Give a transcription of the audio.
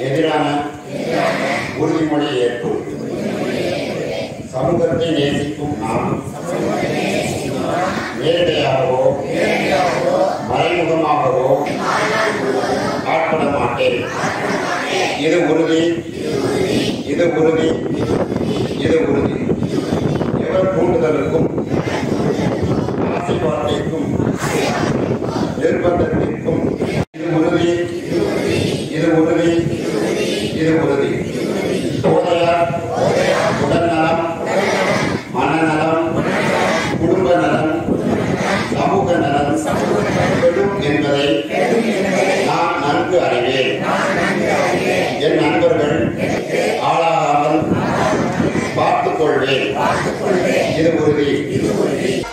எதிரான உறுதிமொழி ஏற்போம் சமூகத்தை நேசிக்கும் நாம் நேரடியாகவோ மறைமுகமாகவோ ஆட்பட மாட்டேன் இது உறுதி இது உறுதி இது உறுதி எவர் தூண்டுதலுக்கும் ஆசீர்வாதத்திற்கும் நிர்பந்தத்திற்கும் இது உறுதி இது உறுதி இது உறுதி போதையார் உடல்நலம் மனநலம் குடும்ப நலம் சமூக நலம் கெடும் என்பதை நான் நன்கு அறிவேன் என் நண்பர்கள் ஆளாகாமல் பார்த்துக் கொள்வேன் இது உறுதி